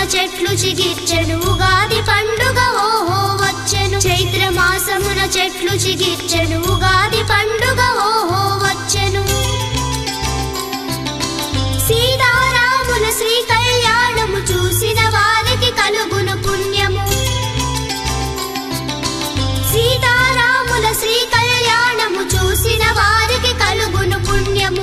చెట్లు చిగిర్చెను ఉగాది పండుగ ఓహో వచ్చెను చైత్ర మాసమున చెట్లు చిగిర్చెను ఉగాది పండుగ ఓహో వచ్చెను సీతారాముల శ్రీ కళ్యాణము చూసిన వారికి కలుగును పుణ్యము సీతారాముల శ్రీ కళ్యాణము చూసిన వారికి కలుగును పుణ్యము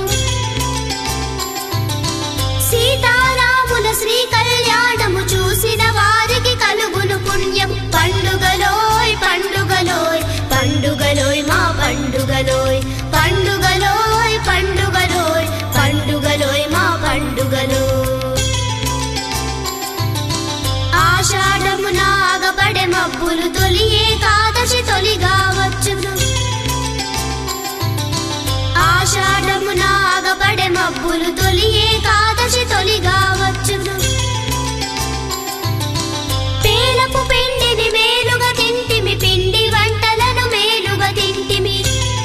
సీతారాముల శ్రీ కళ్యాణము చూసిన వారికి కలుగును పుణ్యం పండుగలోయ్ పండుగలోయ్ పండుగలోయ్ మా పండుగలోయ్ పండుగలోయ్ పండుగలోయ్ పండుగలోయ్ మా పండుగలోయ్ ఆషాఢమున ఆగపడే మబ్బులు తొలి ఏకాదశి తొలిగా వచ్చును ఆషాఢమున ఆగపడే మబ్బులు తొలి ఏకాదశి తొలిగా వచ్చును పేలపు పిండిని మేలుగా తింటిమి పిండి వంటలను మేలుగా తింటిమి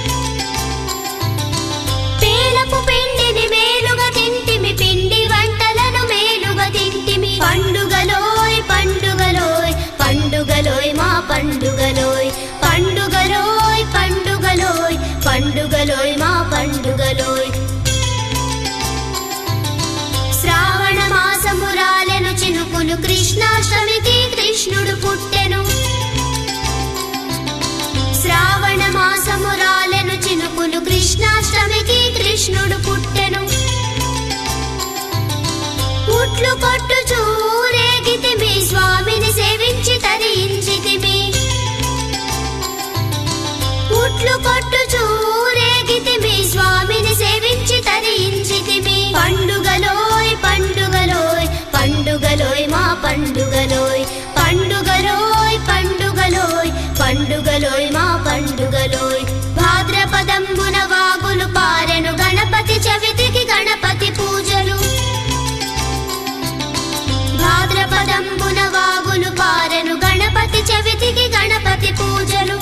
పేలపు పిండిని మేలుగా తింటిమి పిండి వంటలను మేలుగా తింటిమి పండుగలోయ్ పండుగలోయ్ పండుగలోయ్ మా పండుగలోయ్ పండుగలోయ్ పండుగలోయ్ పండుగలోయ్ మా పండుగలోయ్ శ్రావణ మాసము రాలెను చినుకులు కృష్ణాష్టమికి కృష్ణుడు పుట్టెను శ్రావణ మాసము రాలెను చినుకులు కృష్ణాష్టమికి కృష్ణుడు పుట్టెను పుట్లు కొట్టుచూ ఊరేగితిమి స్వామిని సేవించి తరించితిమి పుట్లు కొట్టుచూ ఊరేగితిమి స్వామిని సేవించి తరించితిమి పండుగలోయ్ పండుగలోయ్ పండుగలోయ్ మా పండుగలోయ్ పండుగలోయ్ పండుగలోయ్ పండుగలోయ్ మా పండుగలోయ్ భాద్రపదంబున వాగులు పారెను గణపతి చవితికి గణపతి పూజలు భాద్రపదంబున వాగులు పారెను గణపతి చవితికి గణపతి పూజలు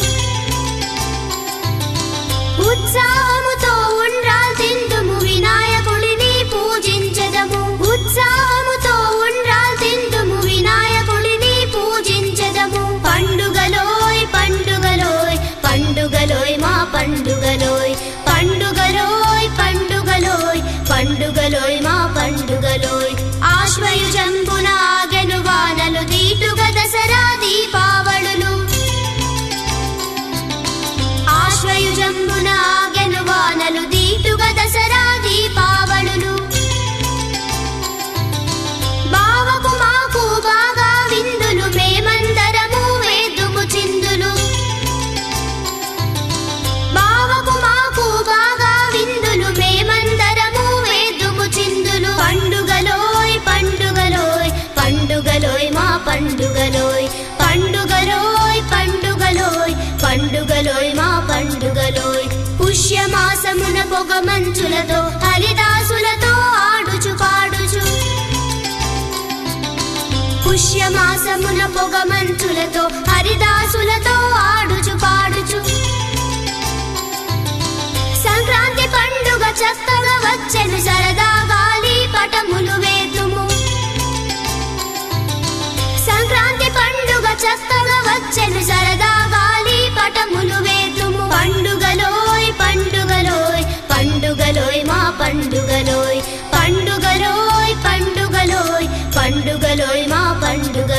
ఉత్సాహముతో ఉండ్రాల్ తిందుము వినాయకుడిని పూజించదము ఉత్సాహముతో ఉండ్రాల్ తిందుము వినాయకుడిని పూజించదము పండుగలోయ్ పండుగలోయ్ పండుగలోయ్ మా పండుగలోయ్ పండుగలోయ్ పండుగలోయ్ పండుగలోయ్ మా పండుగలోయ్ ఆశ్వయుజంబున ఆగెను వానలు దీటుగా దసరా దీపావళులు ఆశ్వయుజంబున ఆగెను వానలు దీటుగా దసరా దీపావళులు బావకు మాకు బాగా విందులు మేమందరము వేదుము చిందులు బావకు మాకు బాగా విందులు మేమందరము వేదుము చిందులు పండుగలోయ్ పండుగలోయ్ పండుగలోయ్ మా పండుగలోయ్ పండుగలోయ్ పండుగలోయ్ పండుగలోయ్ మా పండుగలోయ్ పుష్యమాసమున పొగ మంచులతో హరిదాసులతో ఆడుచు పాడుచు పుష్యమాసమున పొగ మంచులతో హరిదాసులతో ఆడుచు పాడుచు సంక్రాంతి పండుగ చక్కగా వచ్చెను సరదా గాలి పటములు వేతుము సంక్రాంతి పండుగ చక్కగా వచ్చెను సరదా గాలి పటములు వేతుము పండుగలోయ్ పండుగలోయ్ పండుగలోయ్ మా పండుగలోయ్ పండుగలోయ్ పండుగలోయ్ పండుగలోయ్ మా పండుగ